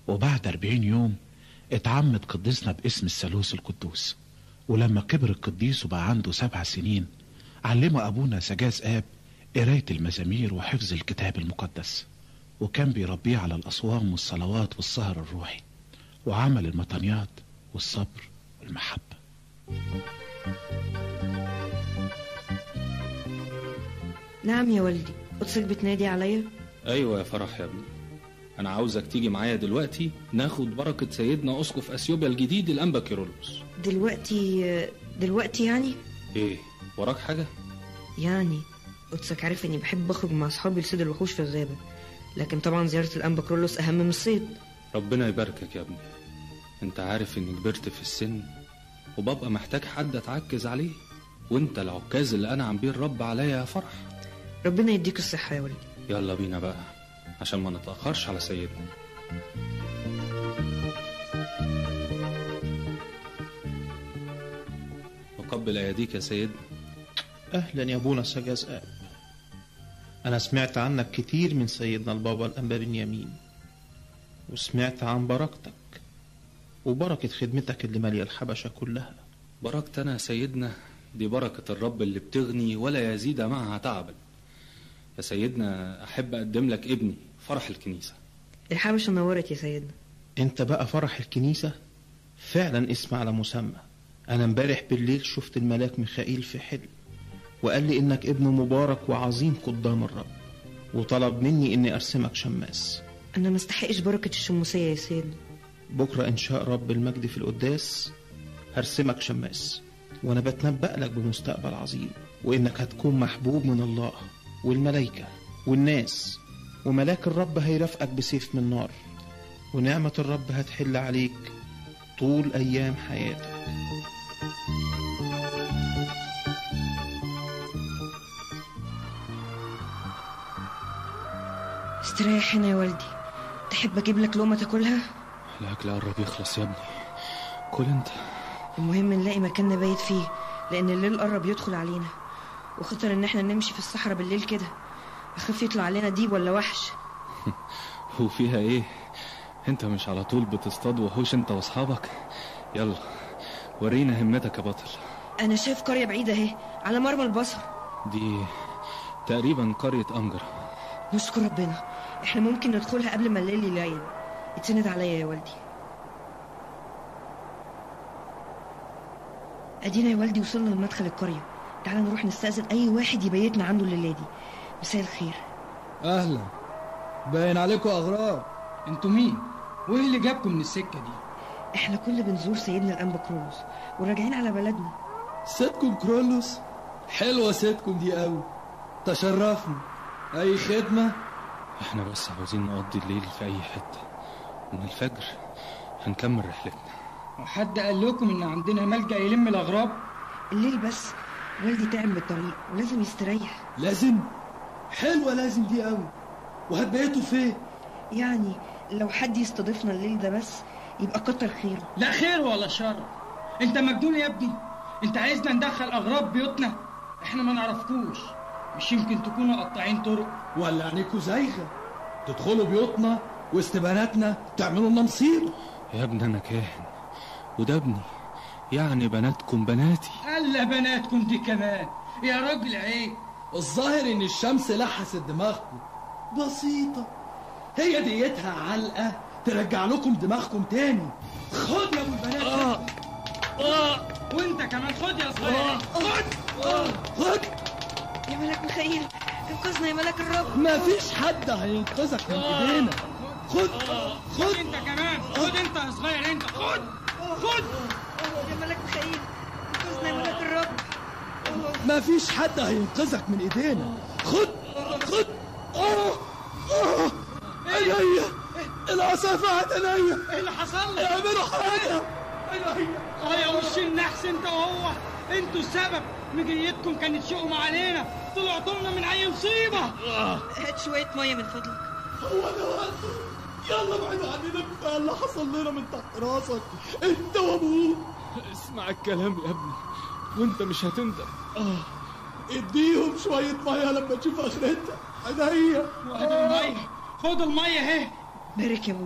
وبعد أربعين يوم اتعمد قديسنا باسم الثالوث القدوس ولما كبر القديس وبقى عنده سبع سنين علمه أبونا سجاز آب قراية المزامير وحفظ الكتاب المقدس وكان بيربيه على الأصوام والصلوات والسهر الروحي وعمل المطنيات والصبر والمحبة نعم يا والدي قدسك بتنادي عليا ايوه يا فرح يا ابني انا عاوزك تيجي معايا دلوقتي ناخد بركه سيدنا اسقف اثيوبيا الجديد الانبا كيرلس دلوقتي دلوقتي يعني ايه وراك حاجه يعني قدسك عارف اني بحب اخرج مع اصحابي لصيد الوحوش في الغابه لكن طبعا زياره الانبا كرولوس اهم من الصيد ربنا يباركك يا ابني انت عارف اني كبرت في السن وببقى محتاج حد اتعكز عليه وانت العكاز اللي انعم بيه الرب عليا يا فرح ربنا يديك الصحه يا والدي يلا بينا بقى عشان ما نتاخرش على سيدنا وقبل ايديك يا سيدنا أهلا يا أبونا سجاز آب أنا سمعت عنك كتير من سيدنا البابا الأنبا بنيامين وسمعت عن بركتك وبركة خدمتك اللي مالية الحبشة كلها بركتنا يا سيدنا دي بركة الرب اللي بتغني ولا يزيد معها تعبا يا سيدنا أحب أقدم لك ابني فرح الكنيسة الحبشه نورت يا سيدنا أنت بقى فرح الكنيسة فعلا اسم على مسمى أنا امبارح بالليل شفت الملاك ميخائيل في حلم وقال لي إنك ابن مبارك وعظيم قدام الرب وطلب مني إني أرسمك شماس انا ما استحقش بركه الشموسيه يا سيدنا بكرة إن شاء رب المجد في القداس هرسمك شماس وأنا بتنبأ لك بمستقبل عظيم وإنك هتكون محبوب من الله والملائكة والناس وملاك الرب هيرافقك بسيف من نار ونعمة الرب هتحل عليك طول أيام حياتك استريح هنا يا والدي تحب اجيب لك لقمه تاكلها الأكل قرب يخلص يا ابني كل انت المهم نلاقي مكان نبيت فيه لان الليل قرب يدخل علينا وخطر ان احنا نمشي في الصحراء بالليل كده اخاف يطلع علينا ديب ولا وحش وفيها ايه انت مش على طول بتصطاد وحوش انت واصحابك يلا ورينا همتك يا بطل انا شايف قريه بعيده اهي على مرمى البصر دي تقريبا قرية أمجر نشكر ربنا احنا ممكن ندخلها قبل ما الليل يليل اتسند عليا يا والدي ادينا يا والدي وصلنا لمدخل القريه تعال نروح نستأذن اي واحد يبيتنا عنده الليله دي مساء الخير اهلا باين عليكم اغراب انتوا مين وايه اللي جابكم من السكه دي احنا كل بنزور سيدنا الانبا كرولوس وراجعين على بلدنا سيدكم كرولوس حلوه سيدكم دي قوي تشرفنا اي خدمه احنا بس عاوزين نقضي الليل في أي حتة ومن الفجر هنكمل رحلتنا وحد قال لكم ان عندنا ملجا يلم الاغراب الليل بس والدي تعب من الطريق ولازم يستريح لازم حلوه لازم دي قوي وهتبيتوا فين يعني لو حد يستضيفنا الليل ده بس يبقى كتر خيره لا خير ولا شر انت مجنون يا ابني انت عايزنا ندخل اغراب بيوتنا احنا ما نعرفكوش مش يمكن تكونوا قطاعين طرق ولا عينيكوا زايغه تدخلوا بيوتنا وسط بناتنا تعملوا لنا مصيبه يا ابني أنا كاهن وده ابني يعني بناتكم بناتي الا بناتكم دي كمان يا راجل عيب الظاهر ان الشمس لحست دماغكم بسيطة هي ديتها علقة ترجع لكم دماغكم تاني خد يا ابو البنات آه. آه. وانت كمان خد يا صغير خد آه. خد يا ملاك ميخائيل انقذنا يا ملاك الرب ما فيش حد هينقذك من ايدينا خد خد انت كمان خد انت يا صغير انت خد خد يا ملاك ميخائيل انقذنا يا ملاك الرب ما فيش حد هينقذك من ايدينا خد خد اه اه عينيا العصافة عينيا ايه اللي حصل لك؟ اعملوا حاجة اه يا وش النحس انت وهو انتوا السبب مجيتكم كانت شؤم علينا طلعتوا لنا من اي مصيبة هات شويه ميه من فضلك هو ده وقته يلا ابعدوا عننا كفايه اللي حصل لنا من تحت راسك انت وابوك اسمع الكلام يا ابني وانت مش هتندم اديهم شوية مية لما تشوف اخرتها عينيا خد المية خد المية اهي بارك يا